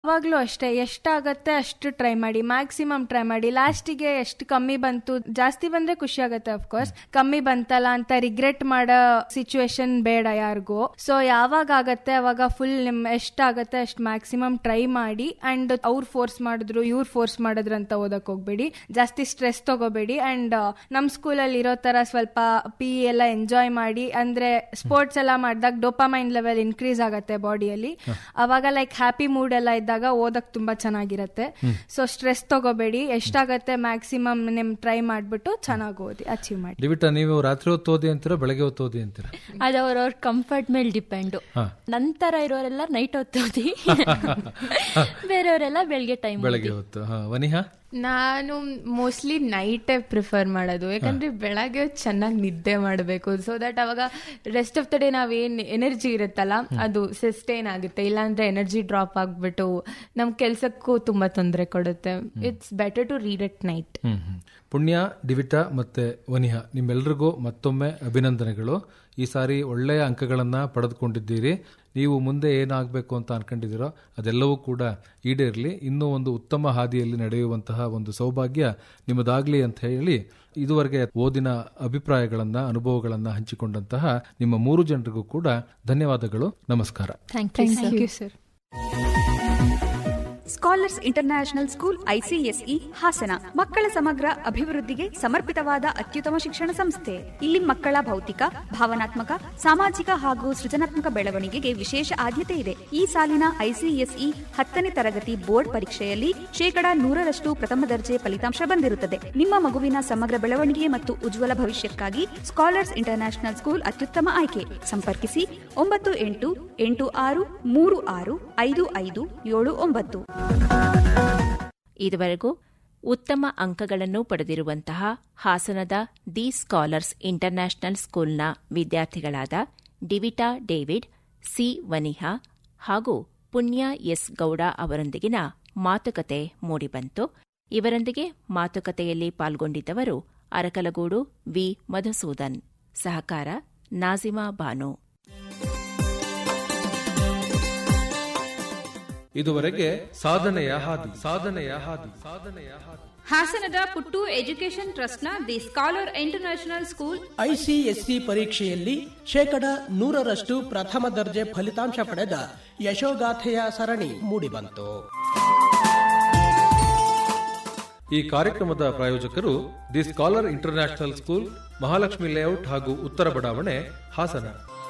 ಯಾವಾಗ್ಲೂ ಅಷ್ಟೇ ಎಷ್ಟಾಗತ್ತೆ ಅಷ್ಟು ಟ್ರೈ ಮಾಡಿ ಮ್ಯಾಕ್ಸಿಮಮ್ ಟ್ರೈ ಮಾಡಿ ಲಾಸ್ಟಿಗೆ ಎಷ್ಟು ಕಮ್ಮಿ ಬಂತು ಜಾಸ್ತಿ ಬಂದ್ರೆ ಖುಷಿ ಆಗತ್ತೆ ಅಫ್ಕೋರ್ಸ್ ಕಮ್ಮಿ ಬಂತಲ್ಲ ಅಂತ ರಿಗ್ರೆಟ್ ಮಾಡೋ ಸಿಚುವೇಶನ್ ಬೇಡ ಯಾರಿಗೂ ಸೊ ಯಾವಾಗ ಆಗತ್ತೆ ಅವಾಗ ಫುಲ್ ನಿಮ್ ಎಷ್ಟಾಗತ್ತೆ ಅಷ್ಟು ಮ್ಯಾಕ್ಸಿಮಮ್ ಟ್ರೈ ಮಾಡಿ ಅಂಡ್ ಅವ್ರು ಫೋರ್ಸ್ ಮಾಡಿದ್ರು ಇವ್ರು ಫೋರ್ಸ್ ಮಾಡಿದ್ರು ಅಂತ ಓದಕ್ ಹೋಗ್ಬೇಡಿ ಜಾಸ್ತಿ ಸ್ಟ್ರೆಸ್ ತಗೋಬೇಡಿ ಅಂಡ್ ನಮ್ ಸ್ಕೂಲಲ್ಲಿ ಇರೋ ತರ ಸ್ವಲ್ಪ ಪಿ ಎಲ್ಲ ಎಂಜಾಯ್ ಮಾಡಿ ಅಂದ್ರೆ ಸ್ಪೋರ್ಟ್ಸ್ ಎಲ್ಲ ಮಾಡಿದಾಗ ಡೋಪಾಮೈನ್ ಲೆವೆಲ್ ಇನ್ಕ್ರೀಸ್ ಆಗತ್ತೆ ಬಾಡಿಯಲ್ಲಿ ಅವಾಗ ಲೈಕ್ ಹ್ಯಾಪಿ ಮೂಡ್ ಎಲ್ಲ ಇದ್ದಾಗ ಓದಕ್ ತುಂಬಾ ಚೆನ್ನಾಗಿರತ್ತೆ ಸೊ ಸ್ಟ್ರೆಸ್ ತಗೋಬೇಡಿ ಎಷ್ಟಾಗತ್ತೆ ಮ್ಯಾಕ್ಸಿಮಮ್ ನಿಮ್ ಟ್ರೈ ಮಾಡ್ಬಿಟ್ಟು ಚೆನ್ನಾಗಿ ಓದಿ ಅಚೀವ್ ಮಾಡಿ ದಿವಿಟ ನೀವು ರಾತ್ರಿ ಹೊತ್ತು ಓದಿ ಅಂತೀರಾ ಬೆಳಗ್ಗೆ ಹೊತ್ತು ಓದಿ ಅಂತೀರಾ ಅದು ಅವ್ರವ್ರ ಕಂಫರ್ಟ್ ಮೇಲೆ ಡಿಪೆಂಡು ಹಾ. ನಂತರ ಇರೋರೆಲ್ಲ ನೈಟ್ ಓದಿ ಬೇರೆಯವರೆಲ್ಲ ಬೆಳಗ್ಗೆ ಟೈಮ್ ಬೆಳಗ್ಗೆ ಹೊತ್ತು ಹಾ ವನಿಹಾ ನಾನು ಮೋಸ್ಟ್ಲಿ ನೈಟೇ ಪ್ರಿಫರ್ ಮಾಡೋದು ಯಾಕಂದ್ರೆ ಬೆಳಗ್ಗೆ ಚೆನ್ನಾಗಿ ನಿದ್ದೆ ಮಾಡಬೇಕು ಸೊ ದಟ್ ಅವಾಗ ರೆಸ್ಟ್ ಆಫ್ ದ ಡೇ ನಾವೇನ್ ಎನರ್ಜಿ ಇರುತ್ತಲ್ಲ ಅದು ಸಸ್ಟೈನ್ ಆಗುತ್ತೆ ಇಲ್ಲಾಂದ್ರೆ ಎನರ್ಜಿ ಡ್ರಾಪ್ ಆಗ್ಬಿಟ್ಟು ನಮ್ ಕೆಲ್ಸಕ್ಕೂ ತುಂಬಾ ತೊಂದರೆ ಕೊಡುತ್ತೆ it's better to read at night hmm hmm. ಪುಣ್ಯ ದಿವಿಟ ಮತ್ತೆ ವನಿಹಾ ನಿಮ್ಮೆಲ್ರಿಗೂ ಮತ್ತೊಮ್ಮೆ ಅಭಿನಂದನೆಗಳು ಈ ಸಾರಿ ಒಳ್ಳೆಯ ಅಂಕಗಳನ್ನ ಪಡೆದುಕೊಂಡಿದ್ದೀರಿ ನೀವು ಮುಂದೆ ಏನಾಗಬೇಕು ಅಂತ ಅನ್ಕೊಂಡಿದ್ದೀರೋ ಅದೆಲ್ಲವೂ ಕೂಡ ಈಡೇರಲಿ ಇನ್ನೂ ಒಂದು ಉತ್ತಮ ಹಾದಿಯಲ್ಲಿ ನಡೆಯುವಂತಹ ಒಂದು ಸೌಭಾಗ್ಯ ನಿಮ್ಮದಾಗ್ಲಿ ಅಂತ ಹೇಳಿ ಇದುವರೆಗೆ ಓದಿನ ಅಭಿಪ್ರಾಯಗಳನ್ನ ಅನುಭವಗಳನ್ನ ಹಂಚಿಕೊಂಡಂತಹ ನಿಮ್ಮ ಮೂರು ಜನರಿಗೂ ಕೂಡ ಧನ್ಯವಾದಗಳು ನಮಸ್ಕಾರ thank you sir scholars international school ICSE Hassan ಮಕ್ಕಳ ಸಮಗ್ರ ಅಭಿವೃದ್ಧಿಗೆ ಸಮರ್ಪಿತವಾದ ಅತ್ಯುತ್ತಮ ಶಿಕ್ಷಣ ಸಂಸ್ಥೆ ಇಲ್ಲಿ ಮಕ್ಕಳ ಭೌತಿಕ ಭಾವನಾತ್ಮಕ ಸಾಮಾಜಿಕ ಹಾಗೂ ಸೃಜನಾತ್ಮಕ ಬೆಳವಣಿಗೆಗೆ ವಿಶೇಷ ಆದ್ಯತೆ ಇದೆ ಈ ಸಾಲಿನ ಐಸಿಎಸ್ಇ ಹತ್ತನೇ ತರಗತಿ ಬೋರ್ಡ್ ಪರೀಕ್ಷೆಯಲ್ಲಿ ಶೇಕಡಾ ನೂರರಷ್ಟು ಪ್ರಥಮ ದರ್ಜೆ ಫಲಿತಾಂಶ ಬಂದಿರುತ್ತದೆ ನಿಮ್ಮ ಮಗುವಿನ ಸಮಗ್ರ ಬೆಳವಣಿಗೆ ಮತ್ತು ಉಜ್ವಲ ಭವಿಷ್ಯಕ್ಕಾಗಿ ಸ್ಕಾಲರ್ಸ್ ಇಂಟರ್ನ್ಯಾಷನಲ್ ಸ್ಕೂಲ್ ಅತ್ಯುತ್ತಮ ಆಯ್ಕೆ ಸಂಪರ್ಕಿಸಿ ಒಂಬತ್ತು ಎಂಟು ಎಂಟು ಆರು ಮೂರು ಆರು ಐದು ಐದು ಏಳು ಒಂಬತ್ತು ಇದುವರೆಗೂ ಉತ್ತಮ ಅಂಕಗಳನ್ನು ಪಡೆದಿರುವಂತಹ ಹಾಸನದ ದಿ ಸ್ಕಾಲರ್ಸ್ ಇಂಟರ್ನ್ಯಾಷನಲ್ ಸ್ಕೂಲ್ನ ವಿದ್ಯಾರ್ಥಿಗಳಾದ ಡಿವಿಟಾ ಡೇವಿಡ್ ಸಿ ವನಿಹಾ ಹಾಗೂ ಪುಣ್ಯ ಎಸ್ ಗೌಡ ಅವರೊಂದಿಗಿನ ಮಾತುಕತೆ ಮೂಡಿಬಂತು ಇವರೊಂದಿಗೆ ಮಾತುಕತೆಯಲ್ಲಿ ಪಾಲ್ಗೊಂಡಿದ್ದವರು ಅರಕಲಗೂಡು ವಿ ಮಧುಸೂದನ್ ಸಹಕಾರ ನಾಜಿಮಾ ಬಾನು ಇದುವರೆಗೆ ಸಾಧನೆಯ ಹಾದಿ ಸಾಧನೆಯ ಹಾದಿ ಸಾಧನೆಯ ಹಾದಿ ಹಾಸನದ ಪುಟ್ಟು ಎಜುಕೇಷನ್ ಟ್ರಸ್ಟ್ನ the scholar international school ICSE ಪರೀಕ್ಷೆಯಲ್ಲಿ ಶೇಕಡ ನೂರರಷ್ಟು ಪ್ರಥಮ ದರ್ಜೆ ಫಲಿತಾಂಶ ಪಡೆದ ಯಶೋಗಾಥೆಯ ಸರಣಿ ಮೂಡಿಬಂತು ಈ ಕಾರ್ಯಕ್ರಮದ ಪ್ರಾಯೋಜಕರು the scholar international school Mahalakshmi layout ಹಾಗೂ ಉತ್ತರ ಬಡಾವಣೆ ಹಾಸನ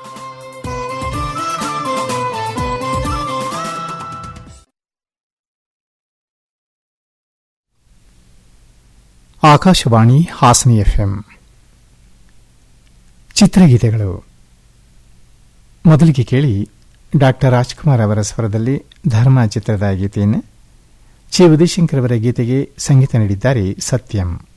ಆಕಾಶವಾಣಿ ಹಾಸನ ಎಫ್ಎಂ ಚಿತ್ರಗೀತೆಗಳು ಮೊದಲಿಗೆ ಕೇಳಿ ಡಾಕ್ಟರ್ ರಾಜ್ಕುಮಾರ್ ಅವರ ಸ್ವರದಲ್ಲಿ ಧರ್ಮ ಚಿತ್ರದ ಗೀತೆಯನ್ನು ಚಿ ಉದಯಶಂಕರ್ ಅವರ ಗೀತೆಗೆ ಸಂಗೀತ ನೀಡಿದ್ದಾರೆ ಸತ್ಯಂ